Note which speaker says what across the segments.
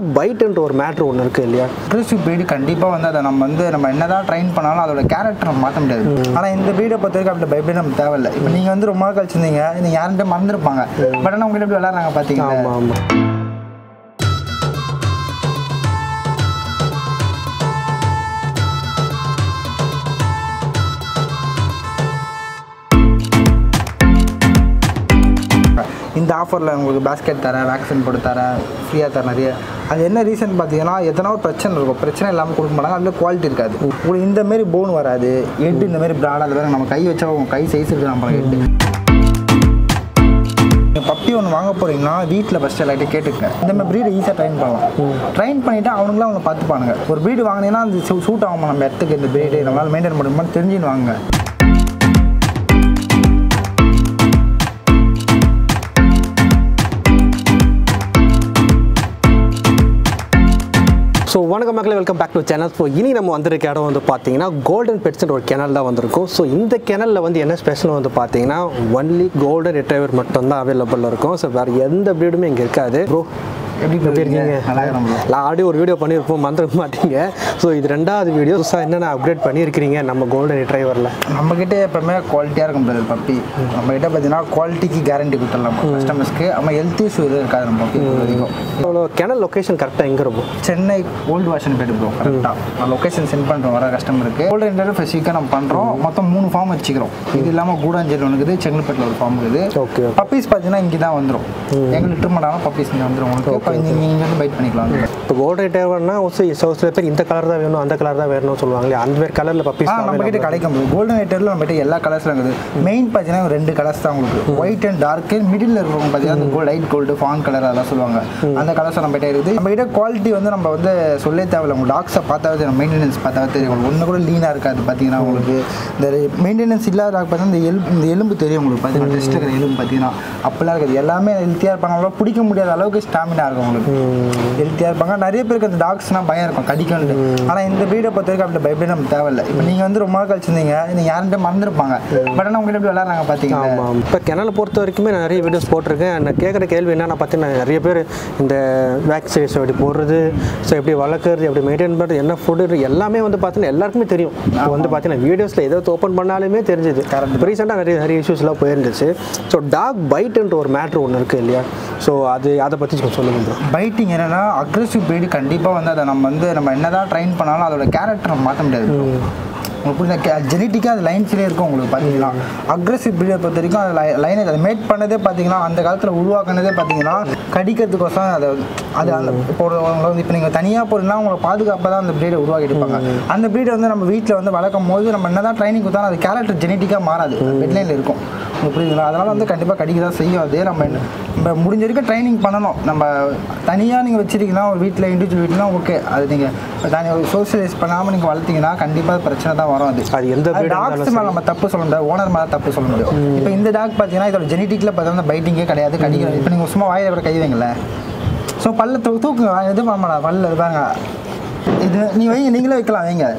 Speaker 1: பைட்டுன்ற ஒரு மேட்ரு ஒன்று இருக்குது இல்லையா
Speaker 2: அக்ரெசிவ் breed கண்டிப்பாக வந்து அதை நம்ம வந்து நம்ம என்னதான் ட்ரெயின் பண்ணாலும் அதோட கேரக்டர் நம்ம மாற்ற முடியாது ஆனால் இந்த ப்ரீடை பொறுத்த வரைக்கும் அப்படி பயப்பட நம்ம தேவையில்லை இப்போ நீங்கள் வந்து ரொம்ப நாள் கழிச்சிருந்தீங்க நீங்கள் யாருன்ட்டு மறந்துருப்பாங்க பட் ஆனால் உங்ககிட்ட எப்படி விளாட்றாங்க பார்த்தீங்களா
Speaker 1: ஆமாம் ஆமாம்
Speaker 2: இந்த ஆஃபரில் உங்களுக்கு பேஸ்கெட் தரேன் வேக்சின் போட்டு தரேன் ஃப்ரீயாக தரேன் நிறைய அது என்ன ரீசன் பார்த்தீங்கன்னா எத்தனை ஒரு பிரச்சனை இருக்கும் பிரச்சனை இல்லாமல் கொடுக்க மாட்டாங்க அதில் குவாலிட்டி இருக்காது உங்களுக்கு இந்த மாதிரி போன் வராது ஹெட் இந்த மாதிரி ப்ராடாக அது வேறு நம்ம கை வச்சா உங்க கை சைஸ் இருக்கு நம்ம ஹெட் பப்பி ஒன்று வாங்க போறீங்கன்னா வீட்டில் ஃபஸ்ட்டு எல்லாத்தையும் கேட்டுக்க இந்த மாதிரி ப்ரீடை ஈஸியாக ட்ரைன் பண்ணலாம் ட்ரைன் பண்ணிவிட்டு அவனுங்களாம் அவங்க பார்த்துப்பானுங்க ஒரு ப்ரீடு வாங்கினீங்கன்னா அந்த சூட் ஆகுமா நம்ம இடத்துக்கு இந்த ப்ரீடு நம்மளால் மெயின்டைன் பண்ணுமான்னு தெரிஞ்சுன்னு வாங்க
Speaker 1: ஸோ வணக்கம் மக்களே welcome back to channel so இனி நம்ம வந்திருக்க இடம் வந்து பார்த்தீங்கன்னா கோல்டன் பெட்ஸ்ன்ற ஒரு கெனல் தான் வந்திருக்கும் ஸோ இந்த கெனலில் வந்து என்ன ஸ்பெஷல் வந்து பார்த்தீங்கன்னா ஒன்லி கோல்டன் ரிட்ரைவர் மட்டும்தான் அவைலபிள் இருக்கும் ஸோ வேறு எந்த ப்ரீடுமே இங்கே இருக்காது ப்ரோ
Speaker 2: எப்படி
Speaker 1: எப்படி இருக்கீங்க
Speaker 2: நல்லா இருக்கிறோம் bro.
Speaker 1: நான் ஆல்ரெடி ஒரு வீடியோ பண்ணியிருப்போம் மறந்துட மாட்டீங்க ஸோ இது ரெண்டாவது வீடியோ புதுசாக என்னென்ன அப்டேட் பண்ணியிருக்கிறீங்க நம்ம கோல்டன் ரிட்ரைவரில்
Speaker 2: நம்மக்கிட்ட எப்பவுமே குவாலிட்டியாக இருக்கும் பிரதர் பப்பி நம்மக்கிட்ட பார்த்தீங்கன்னா குவாலிட்டிக்கு கேரண்டி கொடுத்துடலாம் கஸ்டமர்ஸ்க்கு நம்ம ஹெல்த் இஷ்யூ எதுவும் இருக்காது நம்ம பப்பி வரைக்கும்
Speaker 1: அவ்வளோ கெனல் லொக்கேஷன் கரெக்டாக எங்கே இருக்கும்
Speaker 2: சென்னை ஓல்டு வாஷன் போய்ட்டு ப்ரோ கரெக்டாக நான் லொக்கேஷன் சென்ட் பண்ணுறோம் வர கஸ்டமருக்கு ஓல்டு இன்டர் ஃப்ரெஷ்ஷிக்காக நம்ம பண்ணுறோம் மொத்தம் மூணு ஃபார்ம் வச்சுக்கிறோம் இது இல்லாமல் கூடாஞ்சேரி ஒன்று இருக்குது செங்கல்பேட்டில் ஒரு ஃபார்ம் இருக்குது
Speaker 1: ஓகே
Speaker 2: பப்பீஸ் பார்த்தீங்கன்னா இங்கே தான் வந்துடும் எங்க லிட்டர் மாட்டாலும் பப்பீஸ் இங்கே வந்துடும் உங்களுக்கு நீங்கள் இங்கே வந்து பைட் பண்ணிக்கலாம்
Speaker 1: இப்போ கோல்டன் ரிட்ரைவர்னா ஒரு சில பேர் இந்த கலர் தான் வேணும் அந்த கலர் தான் வேணும்னு சொல்லுவாங்க இல்லையா அந்த மாதிரி கலரில் பப்பீஸ்
Speaker 2: ஆ நம்ம கிட்ட கிடைக்கும் கோல்டன் ஐட்டரில் நம்ம கிட்ட எல்லா கலர்ஸ்லாம் இருக்குது மெயின் பார்த்தீங்கன்னா ரெண்டு கலர்ஸ் தான் உங்களுக்கு ஒயிட் அண்ட் டார்க் மிடில் இருக்கிறவங்க பார்த்தீங்கன்னா அந்த gold light gold fawn colour அதெல்லாம் சொல்லுவாங்க அந்த கலர்ஸ் நம்ம கிட்ட இருக்குது நம்ம கிட்ட குவாலிட்டி வந்து நம்ம வந்து சொல்லே தேவையில்ல உங்கள் டாக்ஸை பார்த்தாவே தெரியும் மெயின்டெனன்ஸ் பார்த்தாவே தெரியும் உங்களுக்கு ஒன்று கூட லீனாக இருக்காது பார்த்தீங்கன்னா உங்களுக்கு இந்த மெயின்டெனன்ஸ் இல்லாத டாக் பார்த்தீங்கன்னா இந்த எலும்பு இந்த எலும்பு தெரியும் உங்களுக்கு பார்த்தீங்கன்னா டெஸ்ட் இருக்கிற எலும்பு பார்த்தீங்கன்னா அப்படிலாம் இருக்காது எல்லாமே ஹெல்த்தியாக இருப்பாங்க அவ்வளோ பிடிக்க முடியாத அளவுக்கு ஸ்டாமினா இருக்கும் உங்களுக்கு ஹெல்த்தியாக இருப்பாங்க நிறைய பேருக்கு அந்த டாக்ஸ்னால் பயம் இருக்கும் கடிக்கணும்னு ஆனால் இந்த ப்ரீடை பொறுத்த வரைக்கும் அப்படி பயப்பட நம்ம தேவையில்லை இப்போ நீங்கள் வந்து ரொம்ப நாள் கழிச்சிருந்தீங்க நீங்கள் யாருன்ட்டு மறந்துருப்பாங்க பட் ஆனால் உங்கள்கிட்ட எப்படி விளாட்றாங்க பார்த்தீங்களா
Speaker 1: ஆமாம் இப்போ கிணலை பொறுத்த வரைக்குமே நான் நிறைய வீடியோஸ் போட்டிருக்கேன் நான் கேட்குற கேள்வி என்னன்னா பார்த்தீங்கன்னா நிறைய பேர் இந்த வேக்சினேஷன் எப்படி போடுறது ஸோ எப்படி வளர்க்குறது எப்படி மெயின்டைன் பண்ணுறது என்ன ஃபுட்டு எல்லாமே வந்து பார்த்தீங்கன்னா எல்லாருக்குமே தெரியும் இப்போ வந்து பார்த்தீங்கன்னா வீடியோஸில் ஏதோ ஓப்பன் பண்ணாலுமே தெரிஞ்சுது இப்போ ரீசெண்டாக நிறைய நிறைய இஷ்யூஸ்லாம் போயிருந்துச்சு ஸோ டாக் பைட்டுன்ற ஒரு மேட்ரு ஒன்று இருக்குது இல்லையா ஸோ அது அதை பற்றி கொஞ்சம் சொல்லுங்க ப்ரோ
Speaker 2: பைட்டிங் என்னன்னா அக்ரெசிவ் ப்ரீடு கண்டிப்பாக வந்து அதை நம்ம வந்து நம்ம என்னதான் ட்ரைன் பண்ணாலும் அதோட கேரக்டர் நம்ம மாற்ற முடியாது உங்களுக்கு புரியுதா ஜெனட்டிக்காக அது லைன்ஸ்லேயே இருக்கும் உங்களுக்கு பார்த்தீங்கன்னா அக்ரெசிவ் ப்ரீடை பொறுத்த வரைக்கும் அது லைனேஜ் அதை மேட் பண்ணதே பார்த்தீங்கன்னா அந்த காலத்தில் உருவாக்குனதே பார்த்தீங்கன்னா கடிக்கிறதுக்கோசம் அதை அது அந்த இப்போ ஒரு உங்களை வந்து இப்போ நீங்கள் தனியாக போகிறீங்கன்னா உங்களை பாதுகாப்பாக தான் அந்த ப்ரீடை உருவாக்கிட்டு இருப்பாங்க அந்த ப்ரீடை வந்து நம்ம வீட்டில் வந்து வளர்க்கும் போது நம்ம என்ன தான் ட்ரைனிங் கொடுத்தாலும் அது கேரக்டர் ஜெனட்டிக்காக மாறாது பெட்லைனில் இருக்கும் உங்களுக்கு புரியுதுங்களா அதனால் வந்து கண்டிப்பாக கடிக்க தான் செய்யும் அதே நம்ம என்ன நம்ம முடிஞ்ச வரைக்கும் ட்ரைனிங் பண்ணணும் நம்ம தனியாக நீங்கள் வச்சிருக்கீங்கன்னா ஒரு வீட்டில் இண்டிவிஜுவல் வீட்டிலாம் ஓகே அது நீங்கள் தனி ஒரு சோஷியலைஸ் பண்ணாமல் நீங்கள் வளர்த்தீங்கன்னா கண்டிப்பாக பிரச்சனை தான் வரும் அது
Speaker 1: அது எந்த breed ஆ
Speaker 2: டாக்ஸ் மேலே நம்ம தப்பு சொல்ல முடியாது ஓனர் மேலே தப்பு சொல்ல முடியும் இப்போ இந்த டாக் பார்த்தீங்கன்னா இதோட ஜெனட்டிக்கில் பார்த்தீங்கன்னா பைட்டிங்கே கிடையாது கடிக்கிறது இப்போ நீங்கள் சும்மா வாயில கூட கை வைங்களேன் ஸோ பல்ல தூ தூக்குங்க இது பண்ண மாட்டா பல்ல இது பாருங்க இது நீ வைங்க நீங்களே வைக்கலாம் வைங்க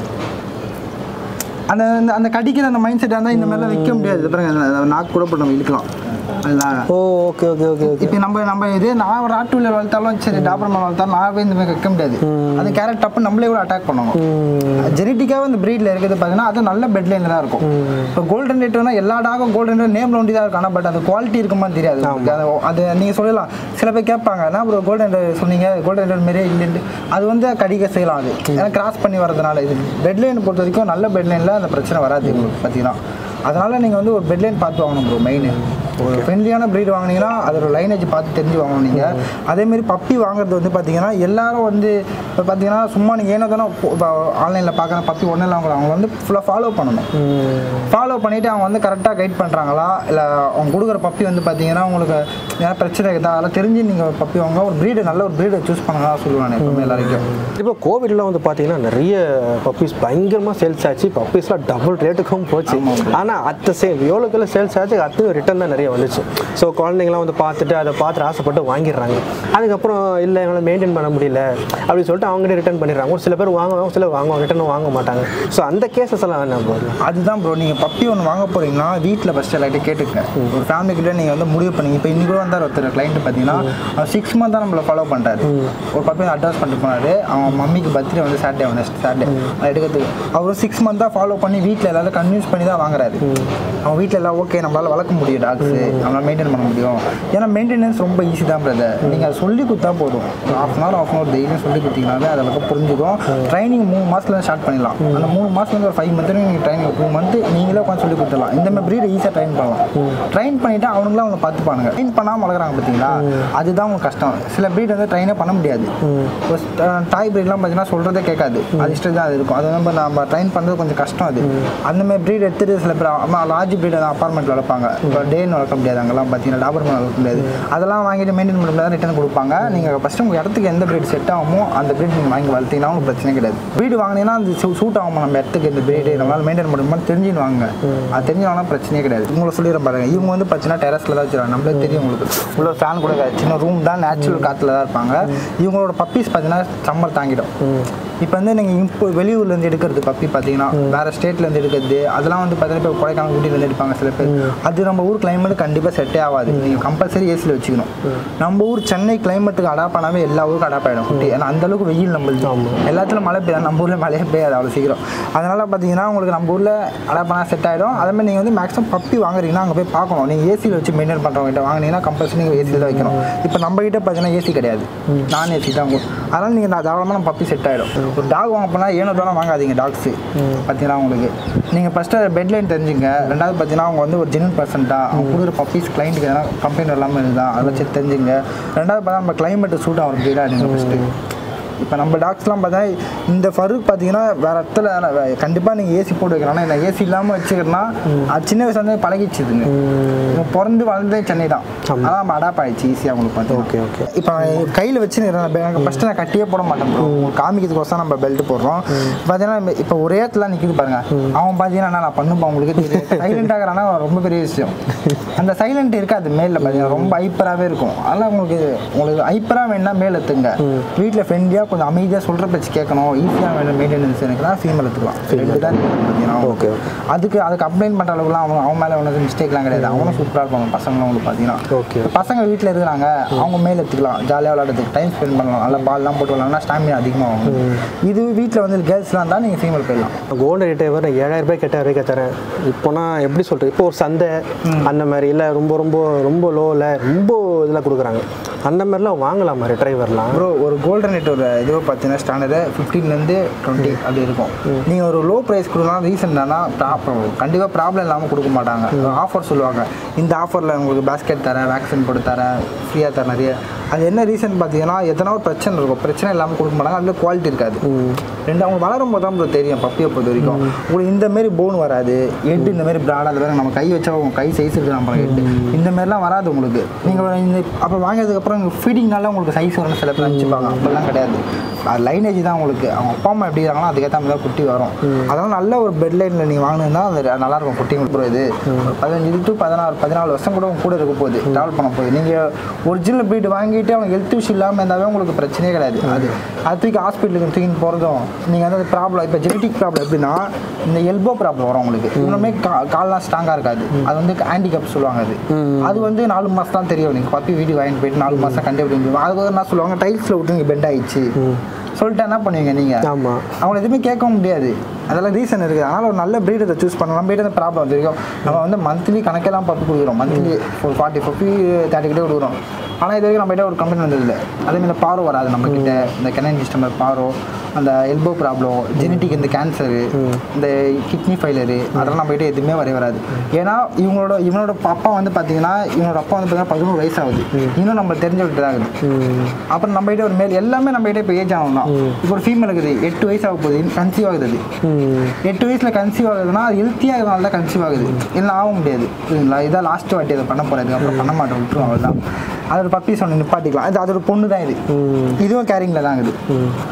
Speaker 2: அந்த அந்த- அந்த கடிக்கிற அந்த மைண்ட் செட்டாக இருந்தால் இந்த மாதிரிலாம் வைக்க முடியாது இது பாருங்க அந்த நாக்கு கூட போட்டு நம்ம இழுக்கலாம் அதெல்லாம்
Speaker 1: oh okay okay okay okay
Speaker 2: இப்போ நம்ம நம்ம இதே நான் ஒரு ஆட்டு வீலர் வளர்த்தாலும் சரி டாபர்மேன் வளர்த்தாலும் நான் போய் இந்த மாதிரி வைக்க முடியாது அது கேரட் டப்பு நம்மளே கூட அட்டாக் பண்ணுவோம் ஜெனட்டிக்காக இந்த ப்ரீடில் இருக்குது பார்த்தீங்கன்னா அது நல்ல பெட் லைனில் தான் இருக்கும் இப்போ கோல்டன் ரேட்னா எல்லா டாகும் கோல்டன் ரேட் நேம் ஒண்டி தான் இருக்கும் ஆனால் பட் அது குவாலிட்டி இருக்குமான்னு தெரியாது உங்களுக்கு. அது அது நீங்கள் சொல்லலாம் சில பேர் கேட்பாங்க என்ன ப்ரோ கோல்டன் சொன்னீங்க கோல்டன் ரேட் மாரியே இல்லைன்னு அது வந்து கடிக்க செய்யலாம் அது ஏன்னா கிராஸ் பண்ணி வரதுனால இது பெட் லைன் பொறுத்த வரைக்கும் நல்ல பெட் லைனில் அந்த பிரச்சனை வராது உங்களுக்கு பார்த்தீங்கன்னா அதனால் நீங்கள் வந்து ஒரு பெட் லைன் பார்த்து வாங்கணும் ப்ரோ மெயின் ஒரு ஃப்ரெண்ட்லியான ப்ரீட் வாங்குனீங்கன்னா அதோட லைனேஜ் பார்த்து தெரிஞ்சு வாங்கணும் நீங்கள் அதேமாரி பப்பி வாங்குறது வந்து பார்த்தீங்கன்னா எல்லாரும் வந்து இப்போ பார்த்தீங்கன்னா சும்மா நீங்கள் ஏனோ தானே இப்போ ஆன்லைனில் பார்க்குற பப்பி ஒன்றும் இல்லை அவங்க அவங்க வந்து ஃபுல்லாக ஃபாலோ பண்ணணும் ஃபாலோ பண்ணிவிட்டு அவங்க வந்து கரெக்டாக கைட் பண்ணுறாங்களா இல்லை அவங்க கொடுக்குற பப்பி வந்து பார்த்தீங்கன்னா உங்களுக்கு ஏதாவது பிரச்சனை இருக்குதா அதெல்லாம் தெரிஞ்சு நீங்கள் பப்பி வாங்க ஒரு ப்ரீடு நல்ல ஒரு ப்ரீடை சூஸ் பண்ணுங்க சொல்லுவேன் நான் எப்பவுமே எல்லாருக்கும்
Speaker 1: இப்போ கோவிட்லாம் வந்து பார்த்தீங்கன்னா நிறைய பப்பீஸ் பயங்கரமாக சேல்ஸ் ஆச்சு பப்பீஸ்லாம் டபுள் ரேட்டுக்கும் போச்சு ஆனால் அத்த சேம் எவ்வளோக்குள்ள சேல்ஸ் ஆச்சு அத்தையும் ரிட்டர்ன் தான் நிறைய குழந்தைங்க வந்துச்சு ஸோ குழந்தைங்களாம் வந்து பார்த்துட்டு அதை பார்த்துட்டு ஆசைப்பட்டு வாங்கிடுறாங்க அதுக்கப்புறம் இல்லை எங்களால் மெயின்டைன் பண்ண முடியல அப்படின்னு சொல்லிட்டு அவங்ககிட்ட ரிட்டர்ன் பண்ணிடுறாங்க ஒரு சில பேர் வாங்குவாங்க ஒரு சிலர் வாங்குவாங்க ரிட்டர்ன் வாங்க மாட்டாங்க ஸோ அந்த கேசஸ் எல்லாம் என்ன ப்ரோ
Speaker 2: அதுதான் ப்ரோ நீங்கள் பப்பி ஒன்று வாங்க போறீங்கன்னா வீட்டில் ஃபஸ்ட்டு எல்லாத்தையும் கேட்டுக்க ஒரு ஃபேமிலி கிட்ட நீங்கள் வந்து முடிவு பண்ணீங்க இப்போ இன்னி கூட வந்தார் ஒருத்தர் கிளைண்ட் பார்த்தீங்கன்னா அவர் சிக்ஸ் மந்த் தான் நம்மளை ஃபாலோ பண்ணுறாரு ஒரு பப்பி அட்வான்ஸ் பண்ணிட்டு போனாரு அவன் மம்மிக்கு பர்த்டே வந்து சாட்டர்டே வந்து சாட்டர்டே எடுக்கிறதுக்கு அவர் சிக்ஸ் மந்தாக ஃபாலோ பண்ணி வீட்டில் எல்லாரும் கன்வின்ஸ் பண்ணி தான் வாங்குறாரு அவன் வீட்டில் எல்லாம் ஓகே நம்மளால வளர்க்க முடியும் டாக்ஸ் நம்மளால மெயின்டைன் பண்ண முடியும் ஏன்னா மெயின்டெனன்ஸ் ரொம்ப ஈஸி தான் பிரதர் நீங்கள் அதை சொல்லி கொடுத்தா போதும் half an hour of an hour டெய்லியும் சொல்லி கொடுத்தீங்கனாலே அதை அளவுக்கு புரிஞ்சுக்கும் ட்ரைனிங் மூணு மாதத்துல ஸ்டார்ட் பண்ணிடலாம் அந்த மூணு மாதத்துலேருந்து ஒரு ஃபைவ் மந்த் நீங்கள் ட்ரைனிங் டூ மந்த் நீங்களே உட்காந்து சொல்லி கொடுத்துடலாம் இந்த மாதிரி ப்ரீடை ஈஸியாக ட்ரைன் பண்ணலாம் ட்ரைன் பண்ணிவிட்டு அவனுங்களும் அவங்க பார்த்துப்பானுங்க ட்ரைன் பண்ணாமல் வளர்க்குறாங்க பார்த்தீங்களா அதுதான் உங்களுக்கு கஷ்டம் சில ப்ரீட் வந்து ட்ரைனே பண்ண முடியாது ஒரு டாய் ப்ரீட்லாம் பார்த்தீங்கன்னா சொல்கிறதே கேட்காது அது இஷ்டம் தான் அது இருக்கும் அது நம்ம நம்ம ட்ரைன் பண்ணுறது கொஞ்சம் கஷ்டம் அது அந்த மாதிரி ப்ரீட் எடுத்துட்டு சில பேர் அம்மா லார்ஜ் ப்ரீட் தான் அப்பார்ட்மெண்ட் வளர்ப்பாங்க இப்போ டேன்னு வளர்க்க முடியாது அங்கெல்லாம் பார்த்தீங்கன்னா டாபர்மெண்ட் வளர்க்க முடியாது அதெல்லாம் வாங்கிட்டு மெயின்டைன் பண்ண முடியாது ரிட்டர்ன் கொடுப்பாங்க நீங்கள் ஃபஸ்ட்டு உங்கள் இடத்துக்கு எந்த ப்ரீட் செட் ஆகுமோ அந்த ப்ரீட் நீங்கள் வாங்கி வளர்த்தீங்கன்னா உங்களுக்கு பிரச்சனை கிடையாது ப்ரீடு வாங்கினீங்கன்னா அது சூட் ஆகுமா நம்ம இடத்துக்கு இந்த ப்ரீடு நம்மளால் மெயின்டைன் பண்ணுமா தெரிஞ்சுன்னு வாங்க அது தெரிஞ்சவனா பிரச்சனையே கிடையாது உங்களை சொல்லிடுற பாருங்க இவங்க வந்து பார்த்தீங்கன்னா டெரஸில் தான் வச்சுருவாங்க நம்மளுக்கு தெரியும் உங்களுக்கு உள்ள ஃபேன் கூட இருக்காது சின்ன ரூம் தான் நேச்சுரல் காற்றுல தான் இருப்பாங்க இவங்களோட பப்பீஸ் பார்த்தீங்கன்னா சம்மர் தாங்கிடும் இப்போ வந்து நீங்கள் இப்போ வெளியூர்லேருந்து எடுக்கிறது பப்பி பார்த்தீங்கன்னா வேறு ஸ்டேட்லேருந்து எடுக்கிறது அதெல்லாம் வந்து பார்த்தீங்கன்னா இப்போ கொடைக்கானல் ஊட்டிலேருந்து எடுப்பாங்க சில பேர் அது நம்ம ஊர் கிளைமேட் கண்டிப்பாக செட்டே ஆகாது நீங்கள் கம்பல்சரி ஏசியில் வச்சுக்கணும் நம்ம ஊர் சென்னை கிளைமேட்டுக்கு அடாப்ட் பண்ணாமல் எல்லா ஊருக்கும் அடாப்ட் ஆகிடும் குட்டி ஏன்னா அந்த அளவுக்கு வெயில் நம்மளுக்கு எல்லாத்துலையும் மழை பெய்யாது நம்ம ஊரில் மழையே பெய்யாது அவ்வளோ சீக்கிரம் அதனால் பார்த்தீங்கன்னா உங்களுக்கு நம்ம ஊரில் அடாப்ட் பண்ணால் செட் ஆகிடும் அதே மாதிரி நீங்கள் வந்து மேக்ஸிமம் பப்பி வாங்குறீங்கன்னா அங்கே போய் பார்க்கணும் நீங்கள் ஏசியில் வச்சு மெயின்டைன் பண்ணுறவங்க கிட்ட வாங்கினீங்கன்னா கம்பல்சரி நீங்கள் ஏசியில் தான் வைக்கணும் இப்போ நம்ம கிட்ட பார்த்தீங்கன்னா ஏசி கிடையாது நான் ஏசி தான் உங்க- அதனால் நீங்கள் தாராளமாக பப்பி செட் ஆகிடும் ஒரு டாக் வாங்க போனால் ஏனோ தானே வாங்காதீங்க டாக்ஸு பார்த்தீங்கன்னா உங்களுக்கு நீங்கள் ஃபஸ்ட்டு பெட்லைன் தெரிஞ்சுங்க ரெண்டாவது பார்த்தீங்கன்னா அவங்க வந்து ஒரு ஜென்வன் பர்சன்ட்டா அவங்க கொடுக்குற பப்பீஸ் கிளைண்ட்டுக்கு எதனா கம்ப்ளைண்ட் இல்லாமல் இருந்தா அதை வச்சு தெரிஞ்சுங்க ரெண்டாவது பார்த்தா நம்ம கிளைமேட்டு சூட் ஆகிற ப்ரீடாக எடுங்க ஃபஸ்ட்டு இப்போ நம்ம டாக்ஸ்லாம் பார்த்தா இந்த ஃபருக் பார்த்தீங்கன்னா வேற இடத்துல கண்டிப்பாக நீங்கள் ஏசி போட்டு வைக்கணும் ஆனால் நான் ஏசி இல்லாமல் வச்சுக்கிறேன்னா அது சின்ன வயசுல இருந்து பழகிச்சுதுங்க இப்போ பிறந்து வளர்ந்தே சென்னை தான் அதான் நம்ம அடாப் ஆயிடுச்சு ஈஸியாக உங்களுக்கு பார்த்து
Speaker 1: ஓகே ஓகே
Speaker 2: இப்போ கையில் வச்சு ஃபஸ்ட்டு நான் கட்டியே போட மாட்டேன் bro. உங்களுக்கு காமிக்கிறதுக்கோசம் நம்ம பெல்ட் போடுறோம் பார்த்தீங்கன்னா இப்போ ஒரே இடத்துல நிற்கிது பாருங்க அவன் பார்த்தீங்கன்னா என்ன நான் பண்ணுப்பா உங்களுக்கு தெரியும் சைலண்ட் ஆகிறானா ரொம்ப பெரிய விஷயம் அந்த சைலண்ட் இருக்காது மேலில் பார்த்தீங்கன்னா ரொம்ப ஐப்பராகவே இருக்கும் அதனால் உங்களுக்கு உங்களுக்கு ஐப்பராக வேணா மேல் எத்துங்க வீட்டில் ஃப்ரெண்ட்லியாக கொஞ்சம் அமைதியாக சொல்கிற பேச்சு கேட்கணும் ஈஸியாக வேணும் மெயின்டெனன்ஸ் எனக்குனா ஃபீமேல் எடுத்துக்கலாம் ரெண்டு தான் இருக்கு பார்த்தீங்கன்னா
Speaker 1: Okay.
Speaker 2: அதுக்கு அதை கம்ப்ளைண்ட் பண்ணுற அளவுக்குலாம் அவன் அவன் மேலே ஒன்றும் மிஸ்டேக்லாம் கிடையாது அவனும் சூப்பராக இருப்பாங்க பசங்களும் உங்களுக்கு பார்த்தீங்கன்னா
Speaker 1: Okay.
Speaker 2: இப்ப பசங்க வீட்டில் இருக்கிறாங்க அவங்க மேல் எடுத்துக்கலாம் ஜாலியாக விளையாடுறதுக்கு டைம் ஸ்பெண்ட் பண்ணலாம் நல்லா பால்லாம் போட்டு விளாட்னா ஸ்டாமினா அதிகமாகும் இது வீட்டில் வந்து கேர்ள்ஸ்லாம் இருந்தால் நீங்கள் ஃபீமேல் போயிடலாம்
Speaker 1: கோல்டு ரிட்டைவர் நான் ஏழாயிரம் ரூபாய்க்கு எட்டாயிரம் ரூபாய்க்கு தரேன் இப்போ நான் எப்படி சொல்கிறது இப்போ ஒரு சந்தை அந்த மாதிரி இல்லை ரொம்ப ரொம்ப ரொம்ப லோவில் ரொம்ப இதில் கொடுக்குறாங்க அந்த மாதிரிலாம் வாங்கலாமா ரிட்ரைவர்லாம்
Speaker 2: ப்ரோ ஒரு கோல்டன் ரேட் ஒரு இதுவை பார்த்தீங்கன்னா ஸ்டாண்டர்டு ஃபிஃப்டீன்லேருந்து டுவெண்ட்டி அப்படி இருக்கும் நீங்கள் ஒரு லோ ப்ரைஸ் கொடுக்கலாம் ரீசன் என்னன்னா ப்ராப்ளம் கண்டிப்பாக ப்ராப்ளம் இல்லாமல் கொடுக்க மாட்டாங்க ஆஃபர் சொல்லுவாங்க இந்த ஆஃபரில் உங்களுக்கு பேஸ்கெட் தரேன் வேக்சின் போட்டு தரேன் ஃப்ரீயாக தரேன் நிறைய அது என்ன ரீசன் பார்த்தீங்கன்னா எத்தனா ஒரு பிரச்சனை இருக்கும் பிரச்சனை இல்லாமல் கொடுக்க மாட்டாங்க அதில் குவாலிட்டி இருக்காது ரெண்டு அவங்க வளரும் போது தான் bro தெரியும் பப்பியை பொறுத்த வரைக்கும் உங்களுக்கு இந்த மாதிரி போன் வராது ஹெட் இந்த மாதிரி ப்ராடாக வேறு நம்ம கை வச்சா உங்க கை சைஸ் இருக்கு நம்ம ஹெட் இந்த மாதிரிலாம் வராது உங்களுக்கு நீங்கள் இந்த அப்போ வாங்கினதுக்கப்புறம் ஃபீடிங்னால உங்களுக்கு சைஸ் வரும்னு சில பேர் நினச்சிப்பாங்க அப்படிலாம் கிடையாது அது லைனேஜ் தான் உங்களுக்கு அவங்க அப்பா அம்மா எப்படி இருக்காங்களோ அதுக்கேற்ற மாதிரி தான் குட்டி வரும் அதனால் நல்ல ஒரு பெட் லைனில் நீங்கள் வாங்கினா அது நல்லா இருக்கும் குட்டி ப்ரோ இது ஒரு பதினஞ்சு டு பதினாறு பதினாலு வருஷம் கூட உங்க கூட இருக்க போகுது ட்ராவல் பண்ண போகுது நீங்கள் ஒரிஜினல் ப்ரீட் வாங்கிட்டு அவங்க ஹெல்த் இஷ்யூ இல்லாமல் இருந்தாவே உங்களுக்கு பிரச்சனையே கிடையாது அது அது தூக்கி ஹாஸ்பிட்டலுக்கு தூக்கின்னு போகிறதும் நீங்கள் வந்து ப்ராப்ளம் இப்போ ஜெனட்டிக் ப்ராப்ளம் எப்படின்னா இந்த எல்போ ப்ராப்ளம் வரும் உங்களுக்கு இன்னுமே கா கால்லாம் ஸ்ட்ராங்காக இருக்காது அது வந்து ஹேண்டிகேப் சொல்லுவாங்க அது அது வந்து நாலு மாதம் தான் தெரியும் நீங்கள் பப்பி வீடு வாங்கிட்டு போயிட்டு நாலு மாதம் கண்டுபிடிங்க அது என்ன சொல்லுவாங்க டைல்ஸில் விட்டு நீங்கள் பெண்ட் ஆயிடுச்சு சொல்லிட்டு என்ன பண்ணுவீங்க நீங்கள்
Speaker 1: ஆமாம்
Speaker 2: அவங்கள எதுவுமே கேட்க முடியாது அதெல்லாம் ரீசன் இருக்குது அதனால் ஒரு நல்ல ப்ரீடை சூஸ் பண்ணலாம் நம்ம கிட்ட ப்ராப்ளம் வந்திருக்கோம் நம்ம வந்து மந்த்லி கணக்கெல்லாம் பப்பு கொடுக்குறோம் மந்த்லி ஒரு ஃபார்ட்டி ஃபிஃப்டி தேர்ட்டி கிட்டே கொடுக்குறோம் ஆனால் இது வரைக்கும் நம்ம கிட்ட ஒரு கம்ப்ளைண்ட் வந்ததில்லை அதே மாதிரி பாரோ வராது நம்ம கிட்ட இந்த கெனன் சிஸ்டமர் பாரோ அந்த எல்போ ப்ராப்ளம் ஜெனட்டிக் இந்த கேன்சரு இந்த கிட்னி ஃபெயிலரு அதெல்லாம் நம்ம கிட்ட எதுவுமே வரவே வராது ஏன்னா இவங்களோட இவனோட அப்பா வந்து பார்த்தீங்கன்னா இவனோட அப்பா வந்து பார்த்தீங்கன்னா பதினோரு வயசு ஆகுது இன்னும் நம்ம தெரிஞ்ச விட்டு தான் ஆகுது அப்புறம் நம்ம கிட்ட ஒரு மேல் எல்லாமே நம்ம கிட்ட இப்போ ஏஜ் ஆகும் தான் இப்போ ஒரு ஃபீமேல் இருக்குது எட்டு வயசு ஆக போகுது கன்சீவ் ஆகுது அது எட்டு வயசில் கன்சீவ் ஆகுதுன்னா அது ஹெல்த்தியாக இருக்கிறனால தான் கன்சீவ் ஆகுது இல்லை ஆக முடியாது சரிங்களா இதான் லாஸ்ட் வாட்டி அதை பண்ண போகிறது அப்புறம் பண்ண மாட்டோம் விட்டுரும் அவ்வளோதான் அது ஒரு பப்பி சொன்ன நிப்பாட்டிக்கலாம் இது அது ஒரு பொண்ணு தான் இது இதுவும் கேரிங்கில் தான் இருக்குது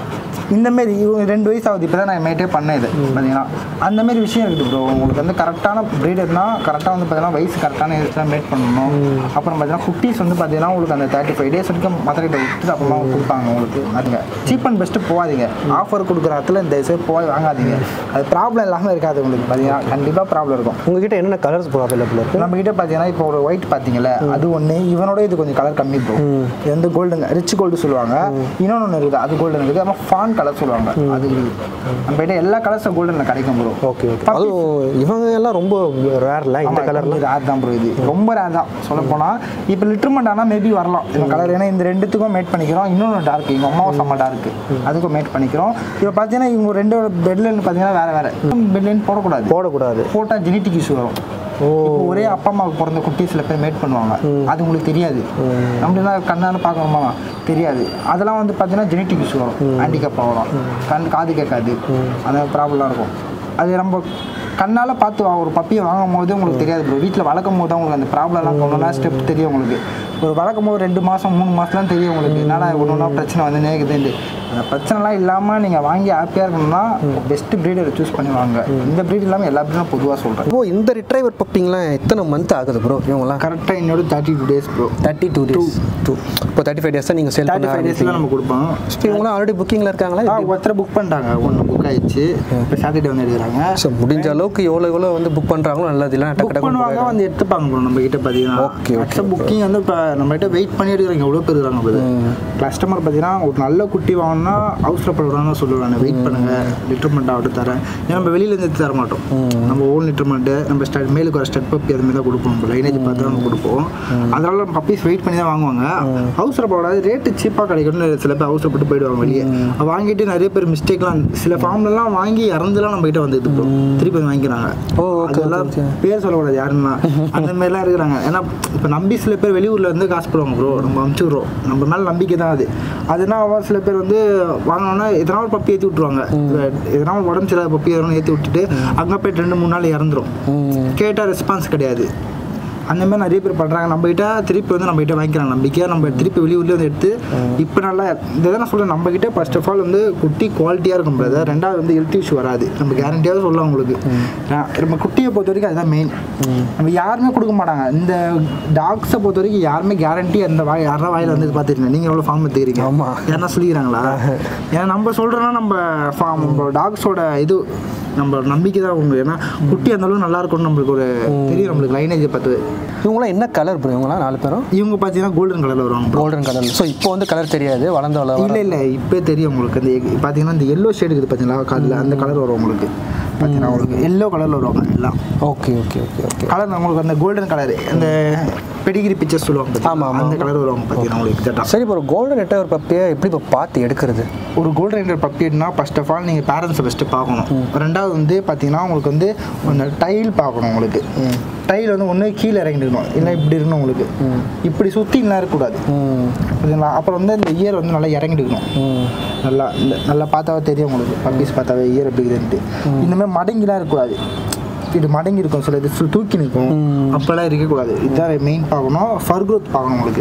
Speaker 2: இந்த மாதிரி இவங்க ரெண்டு வயசு ஆகுது இப்போ தான் நான் மேட்டே பண்ணேன் இது பார்த்தீங்கன்னா அந்த மாதிரி விஷயம் இருக்குது ப்ரோ உங்களுக்கு வந்து கரெக்டான ப்ரீடர்னா கரெக்டாக வந்து பார்த்தீங்கன்னா வயசு கரெக்டான ஏஜ்லாம் மேட் பண்ணணும் அப்புறம் பார்த்தீங்கன்னா குட்டீஸ் வந்து பார்த்தீங்கன்னா உங்களுக்கு அந்த தேர்ட்டி ஃபைவ் டேஸ் வரைக்கும் மதுரைகிட்ட விட்டுட்டு அப்புறமா கொடுப்பாங்க உங்களுக்கு அதுங்க சீப் அண்ட் பெஸ்ட்டு போகாதீங்க ஆஃபர் கொடுக்குற இடத்துல இந்த சைடு போய் வாங்காதீங்க அது ப்ராப்ளம் இல்லாமல் இருக்காது உங்களுக்கு பார்த்தீங்கன்னா கண்டிப்பாக ப்ராப்ளம் இருக்கும்
Speaker 1: உங்ககிட்ட என்னென்ன கலர்ஸ் ப்ரோ அவைலபிள் இருக்கு
Speaker 2: நம்ம கிட்ட பார்த்தீங்கன்னா இப்போ ஒரு ஒயிட் பார்த்தீங்கல்ல அது ஒன்று இவனோட இது கொஞ்சம் கலர் கம்மி ப்ரோ இது வந்து கோல்டுங்க ரிச் கோல்டு சொல்லுவாங்க இன்னொன்று ஒன்று இருக்குது அது கோல்டன் இருக்குது அப்புறம் ஃபான் கலர் சொல்லுவாங்க அது இருக்குது நம்ம கிட்ட எல்லா கலர்ஸும் கோல்டனில் கிடைக்கும் ப்ரோ
Speaker 1: ஓகே ஓகே அதுவும் இவங்க எல்லாம் ரொம்ப ரேர்ல இந்த கலர்லாம்
Speaker 2: ரேர் தான் ப்ரோ இது ரொம்ப ரேர் தான் சொல்ல போனால் இப்போ லிட்டர்மெண்ட் ஆனால் மேபி வரலாம் இந்த கலர் ஏன்னா இந்த ரெண்டுத்துக்கும் மேட் பண்ணிக்கிறோம் இன்னொன்று டார்க் எங்கள் அம்மாவும் செம்ம டார்க் அதுக்கும் மேட் பண்ணிக்கிறோம் இப்போ பார்த்தீங்கன்னா இவங்க ரெண்டு பெட்லைன் பார்த்தீங்கன்னா வேறு வேறு பெட்லைன் போடக்கூடாது
Speaker 1: போடக்கூடாது
Speaker 2: போட்டால் ஜெனட்டிக் இஷ்யூ வரும் இப்போ ஒரே அப்பா அம்மாவுக்கு பிறந்த குட்டி சில பேர் மேட் பண்ணுவாங்க அது உங்களுக்கு தெரியாது நம்மளாம் கண்ணால் பார்க்கணுமா தெரியாது அதெல்லாம் வந்து பார்த்தீங்கன்னா ஜெனட்டிக் இஷ்யூ வரும் ஹேண்டிகேப் வரும் கண் காது கேட்காது அந்த ப்ராப்ளம்லாம் இருக்கும் அது நம்ம கண்ணால் பார்த்து வா- ஒரு பப்பியை வாங்கும் போது உங்களுக்கு தெரியாது ப்ரோ வீட்டில் வளர்க்கும் போது தான் உங்களுக்கு அந்த ப்ராப்ளம்லாம் ஒன்றா ஸ்டெப் தெரியும் உங்களுக்கு ஒரு வளர்க்கும் போது ரெண்டு மாதம் மூணு மாதம்லாம் தெரியும் உங்களுக்கு என்னடா ஒன்று ஒன்றா பிரச்சனை வந்து நேக்குதுன்ட்டு அந்த பிரச்சனைலாம் இல்லாமல் நீங்கள் வாங்கி ஹாப்பியாக இருக்கணும்னா பெஸ்ட் ப்ரீடரை சூஸ் பண்ணி வாங்க இந்த ப்ரீட் இல்லாமல் எல்லா ப்ரீடும் பொதுவாக சொல்கிறேன்
Speaker 1: இப்போ இந்த ரிட்ரைவர் பப்பிங்கெலாம் எத்தனை மந்த் ஆகுது ப்ரோ இவங்கலாம்
Speaker 2: கரெக்டாக என்னோட thirty two days bro
Speaker 1: thirty two days to இப்போ தேர்ட்டி ஃபைவ் டேஸ் தான் நீங்கள் சேல்
Speaker 2: தேர்ட்டி
Speaker 1: பண்ண
Speaker 2: ஃபைவ் டேஸில் நம்ம கொடுப்போம்
Speaker 1: இப்போ இவங்களாம் ஆல்ரெடி புக்கிங்கில் இருக்காங்களா
Speaker 2: ஆ ஒருத்தர் புக் பண்ணிட்டாங்க ஒன்று புக் ஆயிடுச்சு இப்போ சாட்டர்டே வந்து எடுக்கிறாங்க
Speaker 1: ஸோ முடிஞ்ச அளவுக்கு எவ்வளோ எவ்வளோ வந்து புக் பண்ணுறாங்களோ நல்லது இல்லை டக்கு
Speaker 2: புக் பண்ணுவாங்க
Speaker 1: டக்கு
Speaker 2: வந்து எடுத்துப்பாங்க ப்ரோ நம்ம கிட்ட பார்த்தீங்கன்னா
Speaker 1: Okay, okay,
Speaker 2: ஆக்சுவலாக புக்கிங் வந்து இப்போ நம்ம கிட்ட வெயிட் பண்ணி எடுக்கிறாங்க எவ்வளோ பேர் இருக்காங்க கஸ்டமர் பார்த்தீங்கன்னா ஒரு நல்ல குட்டி வாங்கினா அவசரப்படுறாங்க சொல்லுவாங்க வெயிட் பண்ணுங்க லிட்டர்மெண்ட் ஆகட்டும் தரேன் ஏன்னா நம்ம வெளியில இருந்து தர மாட்டோம் நம்ம ஓன் லிட்டர்மெண்ட்டு நம்ம ஸ்டெட் மேலுக்கு வர ஸ்டெப் பப்பி அது மாதிரி தான் கொடுப்போம் லைனேஜ் பார்த்து தான் நம்ம கொடுப்போம் அதனால பப்பீஸ் வெயிட் பண்ணி தான் வாங்குவாங்க அவசரப்படாது ரேட்டு சீப்பாக கிடைக்கும்னு சில பேர் அவசரப்பட்டு போயிடுவாங்க வெளியே வாங்கிட்டு நிறைய பேர் மிஸ்டேக்லாம் சில ஃபார்ம்லலாம் வாங்கி இறந்துலாம் நம்ம கிட்ட வந்து ப்ரோ திருப்பி வந்து வாங்கிக்கிறாங்க
Speaker 1: ஓ ஓகே
Speaker 2: அதெல்லாம் பேர் சொல்லக்கூடாது யாருன்னா அந்த மாதிரிலாம் இருக்கிறாங்க ஏன்னா இப்போ நம்பி சில பேர் வெளியூர்ல இருந்து காசு போடுவாங்க ப்ரோ நம்ம அனுப்பிச்சுடுறோம் நம்ம மேலே நம்பிக்கை தான் அது அதுனா அவன் சில பேர் வந்து வாங்கினோன்னா எதனா ஒரு பப்பி ஏற்றி விட்ருவாங்க எதனா ஒரு உடம்பு சரியாத பப்பி எதனா ஏற்றி விட்டுட்டு அங்கே போயிட்டு ரெண்டு மூணு நாள் இறந்துரும் கேட்டால் ரெஸ்பான்ஸ் கிடையாது அந்த மாதிரி நிறைய பேர் பண்ணுறாங்க நம்மகிட்ட திருப்பி வந்து நம்மகிட்ட வாங்கிக்கிறாங்க நம்பிக்கையாக நம்ம திருப்பி வெளியூர்லேயே வந்து எடுத்து இப்போ நல்லா இதை நான் சொல்கிறேன் நம்மகிட்ட ஃபர்ஸ்ட் ஆஃப் ஆல் வந்து குட்டி குவாலிட்டியாக இருக்கும் பிரதர் ரெண்டாவது வந்து ஹெல்த் இஷ்யூ வராது நம்ம கேரண்டியாக சொல்லலாம் உங்களுக்கு நான் நம்ம குட்டியை பொறுத்த வரைக்கும் அதுதான் மெயின் நம்ம யாருமே கொடுக்க மாட்டாங்க இந்த டாக்ஸை பொறுத்த வரைக்கும் யாருமே கேரண்டி அந்த வாய் யாரா வாயில் வந்து பார்த்துருக்கீங்க நீங்கள் எவ்வளோ ஃபார்ம் எடுத்துக்கிறீங்க
Speaker 1: ஆமா.
Speaker 2: யாருன்னா சொல்லிக்கிறாங்களா ஏன்னா நம்ம சொல்கிறோன்னா நம்ம ஃபார்ம் நம்ம டாக்ஸோட இது நம்ம நம்பிக்கை தான் உங்க ஏன்னா குட்டி அந்த அளவுக்கு நல்லா இருக்கும்னு நம்மளுக்கு ஒரு தெரியும் நம்மளுக்கு லைனேஜை பார்த்து
Speaker 1: இவங்களாம் என்ன கலர் ப்ரோ இவங்களாம் நாலு பேரும்
Speaker 2: இவங்க பார்த்தீங்கன்னா கோல்டன் கலரில் வருவாங்க bro.
Speaker 1: கோல்டன் கலர் ஸோ இப்போ வந்து கலர் தெரியாது வளர்ந்த வளர
Speaker 2: இல்லை இல்லை இப்போ தெரியும் உங்களுக்கு அந்த egg- பார்த்தீங்கன்னா இந்த எல்லோ ஷேடு இருக்குது பார்த்தீங்களா காதில் அந்த கலர் வரும் உங்களுக்கு பார்த்தீங்கன்னா உங்களுக்கு எல்லோ கலரில் வருவாங்க எல்லாம்
Speaker 1: okay okay okay okay
Speaker 2: colour உங்களுக்கு அந்த கோல்டன் கலர் அந்த பெடிகிரி பிக்சர்ஸ் சொல்லுவாங்க
Speaker 1: ஆமா,
Speaker 2: பார்த்தீங்களா?
Speaker 1: ஆமா.
Speaker 2: அந்த கலர் வருவாங்க பார்த்தீங்கன்னா உங்களுக்கு எக்ஸாக்டாக
Speaker 1: சரி ப்ரோ கோல்டன் ரெட்டவர் பப்பியை எப்படி இப்போ பார்த்து எடுக்கிறது
Speaker 2: ஒரு கோல்டன் ரெண்டர் பப்பினா ஃபர்ஸ்ட் ஆஃப் ஆல் நீங்கள் பேரண்ட்ஸை ஃபஸ்ட்டு பார்க்கணும் ரெண்டாவது வந்து பார்த்தீங்கன்னா உங்களுக்கு வந்து அந்த டைல் பார்க்கணும் உங்களுக்கு டைல் வந்து ஒன்று கீழே இறங்கிட்டுக்கணும் இல்லை இப்படி இருக்கணும் உங்களுக்கு இப்படி சுற்றிலாம் இருக்கக்கூடாது
Speaker 1: ம்
Speaker 2: புரியுதுங்களா அப்புறம் வந்து இந்த இயர் வந்து நல்லா இறங்கிட்டுக்கணும்
Speaker 1: ம்
Speaker 2: நல்லா இந்த நல்லா பார்த்தாவே தெரியும் உங்களுக்கு பப்பீஸ் பார்த்தாவே இயர் எப்படி இருக்குதுன்ட்டு இந்த மாதிரி மடங்கிலாம் இருக்கக்கூடாது இது மடங்கி இருக்கும் சில இது full தூக்கி நிற்கும் அப்போல்லாம் இருக்கக்கூடாது இதுதான் மெயின் பார்க்கணும் ஃபர் growth பார்க்கணும் உங்களுக்கு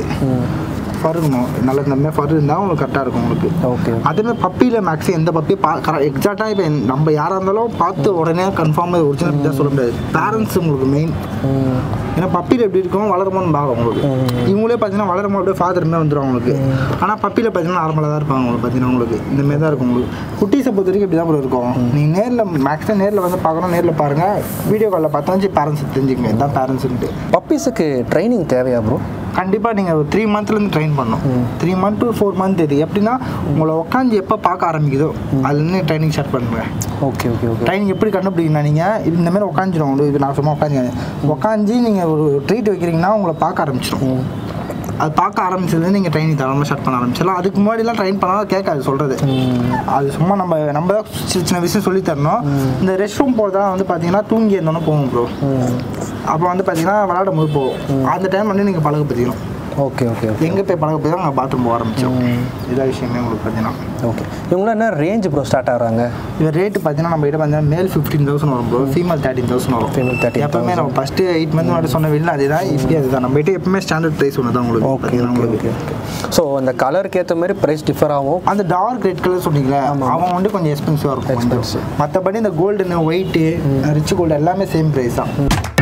Speaker 2: ஃபர் இருக்கணும் நல்ல இந்த மாதிரி ஃபர் இருந்தால் உங்களுக்கு கரெக்டாக இருக்கும் உங்களுக்கு
Speaker 1: ஓகே
Speaker 2: அதேமாதிரி பப்பியில் மேக்ஸிமம் எந்த பப்பியும் பா எக்ஸாக்டாக இப்போ நம்ம யாராக இருந்தாலும் பார்த்து உடனே கன்ஃபார்ம் ஒரிஜினல் தான் சொல்ல முடியாது பேரண்ட்ஸ் உங்களுக்கு மெயின்
Speaker 1: ம்
Speaker 2: ஏன்னா பப்பியில் எப்படி இருக்கும் வளருமோன்னு பார்க்கும் உங்களுக்கு இவங்களே பார்த்தீங்கன்னா வளரும் அப்படியே ஃபாதர் மாதிரி வந்துடும் உங்களுக்கு ஆனால் பப்பியில் பார்த்தீங்கன்னா நார்மலாக தான் இருப்பாங்க உங்களுக்கு பார்த்தீங்கன்னா உங்களுக்கு இந்த மாதிரி தான் இருக்கும் உங்களுக்கு குட்டீஸை பொறுத்த வரைக்கும் இப்படி தான் bro இருக்கும் நீங்கள் நேரில் மேக்ஸிமம் நேரில் வந்து பார்க்கணும் நேரில் பாருங்கள் வீடியோ காலில் பார்த்தாச்சு பேரண்ட்ஸ் தெரிஞ்சுக்கங்க இதுதான் பேரண்ட்ஸுன்ட்டு
Speaker 1: பப்பீஸுக்கு ட்ரைனிங் தேவையா ப்ரோ
Speaker 2: கண்டிப்பாக நீங்கள் ஒரு த்ரீ மந்த்லேருந்து ட்ரெயின் பண்ணணும் three month to four month இது எப்படின்னா உங்களை உட்காந்து எப்போ பார்க்க ஆரம்பிக்குதோ அதுலேருந்து ட்ரைனிங் ஸ்டார்ட் பண்ணுறேன்
Speaker 1: ஓகே ஓகே ஓகே
Speaker 2: ட்ரைனிங் எப்படி கண்டுபிடிக்கணும் நீங்கள் இந்த மாதிரி உட்காந்துரும் உங்களுக்கு இது நான் சும்மா உட்காந்து உட்காந்து நீங்கள் ஒரு ட்ரீட் வைக்கிறீங்கன்னா உங்களை பார்க்க ஆரம்பிச்சிடும் அது பார்க்க ஆரம்பிச்சதுலேருந்து நீங்கள் ட்ரைனிங் தரமாக ஸ்டார்ட் பண்ண ஆரம்பிச்சிடலாம் அதுக்கு முன்னாடிலாம் ட்ரெயின் பண்ணாலும் கேட்காது சொல்கிறது அது சும்மா நம்ம நம்ம தான் சின்ன சின்ன விஷயம் சொல்லி தரணும் இந்த ரெஸ்ட் ரூம் போகிறதா வந்து பார்த்தீங்கன்னா தூங்கி இருந்தோன்னே போகும் ப்ரோ அப்போ வந்து பார்த்தீங்கன்னா விளாடும் போது போகும் அந்த டைம் வந்து நீங்கள் பழகப்படுத்திக்கணும்
Speaker 1: ஓகே ஓகே ஓகே
Speaker 2: எங்கே போய் பழக போய் தான் அங்கே பாத்ரூம் போக ஆரம்பிச்சோம் இதான் விஷயமே உங்களுக்கு பார்த்தீங்கன்னா
Speaker 1: ஓகே இவங்களாம் என்ன ரேஞ்ச் ப்ரோ ஸ்டார்ட் ஆகிறாங்க
Speaker 2: இது ரேட்டு பார்த்தீங்கன்னா நம்ம கிட்ட பார்த்தீங்கன்னா மேல் ஃபிஃப்டீன் தௌசண்ட் வரும் ப்ரோ ஃபீமேல் தேர்ட்டின் தௌசண்ட் வரும்
Speaker 1: Female 13,000.
Speaker 2: எப்பவுமே நம்ம ஃபஸ்ட்டு எயிட் மந்த் மட்டும் சொன்ன வெளில அதுதான் இப்படி அதுதான் நம்ம கிட்ட எப்பவுமே ஸ்டாண்டர்ட் ப்ரைஸ் ஒன்று தான் உங்களுக்கு
Speaker 1: ஓகே
Speaker 2: பார்த்தீங்கன்னா
Speaker 1: ஓகே
Speaker 2: உங்களுக்கு
Speaker 1: ஓகே ஸோ அந்த கலருக்கு ஏற்ற மாதிரி ப்ரைஸ் டிஃபர் ஆகும்
Speaker 2: அந்த டார்க் ரெட் கலர் சொன்னீங்களே அவன் வந்து கொஞ்சம் எக்ஸ்பென்சிவாக இருக்கும்
Speaker 1: Expensive.
Speaker 2: மற்றபடி இந்த கோல்டு ஒயிட்டு ரிச் கோல்டு எல்லாமே சேம் ப்ரைஸ் தான்